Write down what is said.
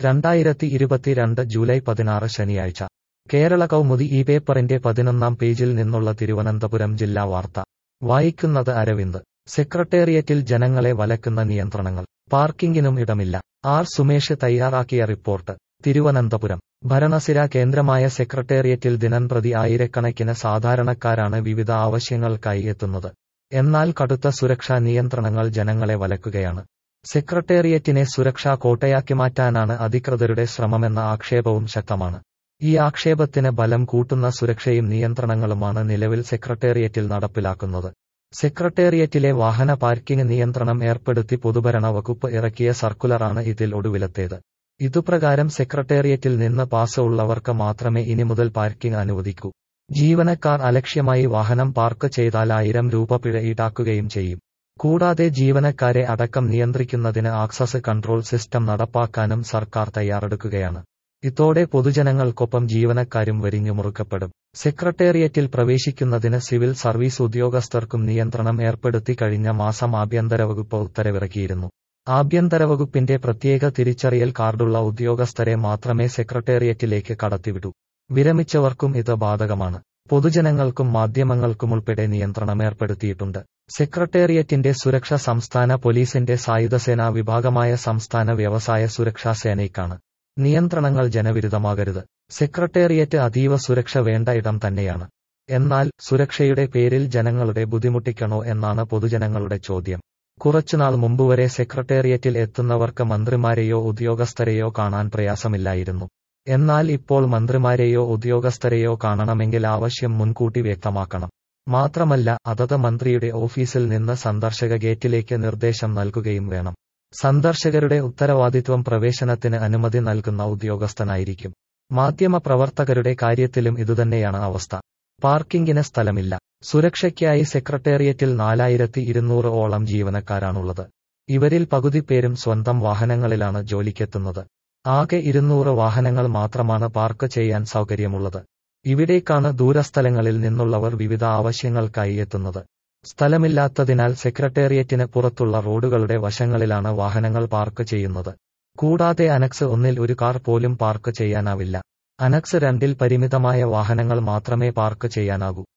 രണ്ടായിരത്തി ഇരുപത്തിരണ്ട് ജൂലൈ പതിനാറ് ശനിയാഴ്ച കേരള കൗമുദി ഈ പേപ്പറിന്റെ പതിനൊന്നാം പേജിൽ നിന്നുള്ള തിരുവനന്തപുരം ജില്ലാ വാർത്ത വായിക്കുന്നത് അരവിന്ദ് സെക്രട്ടേറിയറ്റിൽ ജനങ്ങളെ വലക്കുന്ന നിയന്ത്രണങ്ങൾ പാർക്കിംഗിനും ഇടമില്ല ആർ സുമേഷ് തയ്യാറാക്കിയ റിപ്പോർട്ട് തിരുവനന്തപുരം ഭരണസിര കേന്ദ്രമായ സെക്രട്ടേറിയറ്റിൽ ദിനംപ്രതി ആയിരക്കണക്കിന് സാധാരണക്കാരാണ് വിവിധ ആവശ്യങ്ങൾക്കായി എത്തുന്നത് എന്നാൽ കടുത്ത സുരക്ഷാ നിയന്ത്രണങ്ങൾ ജനങ്ങളെ വലക്കുകയാണ് സെക്രട്ടേറിയറ്റിനെ സുരക്ഷാ കോട്ടയാക്കി മാറ്റാനാണ് അധികൃതരുടെ ശ്രമമെന്ന ആക്ഷേപവും ശക്തമാണ് ഈ ആക്ഷേപത്തിന് ബലം കൂട്ടുന്ന സുരക്ഷയും നിയന്ത്രണങ്ങളുമാണ് നിലവിൽ സെക്രട്ടേറിയറ്റിൽ നടപ്പിലാക്കുന്നത് സെക്രട്ടേറിയറ്റിലെ വാഹന പാർക്കിംഗ് നിയന്ത്രണം ഏർപ്പെടുത്തി പൊതുഭരണ വകുപ്പ് ഇറക്കിയ സർക്കുലറാണ് ഇതിൽ ഒടുവിലത്തേത് ഇതുപ്രകാരം സെക്രട്ടേറിയറ്റിൽ നിന്ന് പാസ് ഉള്ളവർക്ക് മാത്രമേ ഇനി മുതൽ പാർക്കിംഗ് അനുവദിക്കൂ ജീവനക്കാർ അലക്ഷ്യമായി വാഹനം പാർക്ക് ചെയ്താൽ ആയിരം രൂപ പിഴ ഈടാക്കുകയും ചെയ്യും കൂടാതെ ജീവനക്കാരെ അടക്കം നിയന്ത്രിക്കുന്നതിന് ആക്സസ് കൺട്രോൾ സിസ്റ്റം നടപ്പാക്കാനും സർക്കാർ തയ്യാറെടുക്കുകയാണ് ഇതോടെ പൊതുജനങ്ങൾക്കൊപ്പം ജീവനക്കാരും വരിഞ്ഞുമുറുക്കപ്പെടും സെക്രട്ടേറിയറ്റിൽ പ്രവേശിക്കുന്നതിന് സിവിൽ സർവീസ് ഉദ്യോഗസ്ഥർക്കും നിയന്ത്രണം ഏർപ്പെടുത്തി കഴിഞ്ഞ മാസം ആഭ്യന്തര വകുപ്പ് ഉത്തരവിറക്കിയിരുന്നു ആഭ്യന്തര വകുപ്പിന്റെ പ്രത്യേക തിരിച്ചറിയൽ കാർഡുള്ള ഉദ്യോഗസ്ഥരെ മാത്രമേ സെക്രട്ടേറിയറ്റിലേക്ക് കടത്തിവിടൂ വിരമിച്ചവർക്കും ഇത് ബാധകമാണ് പൊതുജനങ്ങൾക്കും മാധ്യമങ്ങൾക്കുമുൾപ്പെടെ നിയന്ത്രണം ഏർപ്പെടുത്തിയിട്ടുണ്ട് സെക്രട്ടേറിയറ്റിന്റെ സുരക്ഷ സംസ്ഥാന പോലീസിന്റെ സായുധസേനാ വിഭാഗമായ സംസ്ഥാന വ്യവസായ സുരക്ഷാ സേനയ്ക്കാണ് നിയന്ത്രണങ്ങൾ ജനവിരുദ്ധമാകരുത് സെക്രട്ടേറിയറ്റ് അതീവ സുരക്ഷ വേണ്ട ഇടം തന്നെയാണ് എന്നാൽ സുരക്ഷയുടെ പേരിൽ ജനങ്ങളുടെ ബുദ്ധിമുട്ടിക്കണോ എന്നാണ് പൊതുജനങ്ങളുടെ ചോദ്യം കുറച്ചുനാൾ മുമ്പുവരെ സെക്രട്ടേറിയറ്റിൽ എത്തുന്നവർക്ക് മന്ത്രിമാരെയോ ഉദ്യോഗസ്ഥരെയോ കാണാൻ പ്രയാസമില്ലായിരുന്നു എന്നാൽ ഇപ്പോൾ മന്ത്രിമാരെയോ ഉദ്യോഗസ്ഥരെയോ കാണണമെങ്കിൽ ആവശ്യം മുൻകൂട്ടി വ്യക്തമാക്കണം മാത്രമല്ല അതത് മന്ത്രിയുടെ ഓഫീസിൽ നിന്ന് സന്ദർശക ഗേറ്റിലേക്ക് നിർദ്ദേശം നൽകുകയും വേണം സന്ദർശകരുടെ ഉത്തരവാദിത്വം പ്രവേശനത്തിന് അനുമതി നൽകുന്ന ഉദ്യോഗസ്ഥനായിരിക്കും മാധ്യമ പ്രവർത്തകരുടെ കാര്യത്തിലും ഇതുതന്നെയാണ് അവസ്ഥ പാർക്കിംഗിന് സ്ഥലമില്ല സുരക്ഷയ്ക്കായി സെക്രട്ടേറിയറ്റിൽ നാലായിരത്തി ഇരുന്നൂറ് ഓളം ജീവനക്കാരാണുള്ളത് ഇവരിൽ പകുതി പേരും സ്വന്തം വാഹനങ്ങളിലാണ് ജോലിക്കെത്തുന്നത് ആകെ ഇരുന്നൂറ് വാഹനങ്ങൾ മാത്രമാണ് പാർക്ക് ചെയ്യാൻ സൗകര്യമുള്ളത് ഇവിടേക്കാണ് ദൂരസ്ഥലങ്ങളിൽ നിന്നുള്ളവർ വിവിധ ആവശ്യങ്ങൾക്കായി എത്തുന്നത് സ്ഥലമില്ലാത്തതിനാൽ സെക്രട്ടേറിയറ്റിന് പുറത്തുള്ള റോഡുകളുടെ വശങ്ങളിലാണ് വാഹനങ്ങൾ പാർക്ക് ചെയ്യുന്നത് കൂടാതെ അനക്സ് ഒന്നിൽ ഒരു കാർ പോലും പാർക്ക് ചെയ്യാനാവില്ല അനക്സ് രണ്ടിൽ പരിമിതമായ വാഹനങ്ങൾ മാത്രമേ പാർക്ക് ചെയ്യാനാകൂ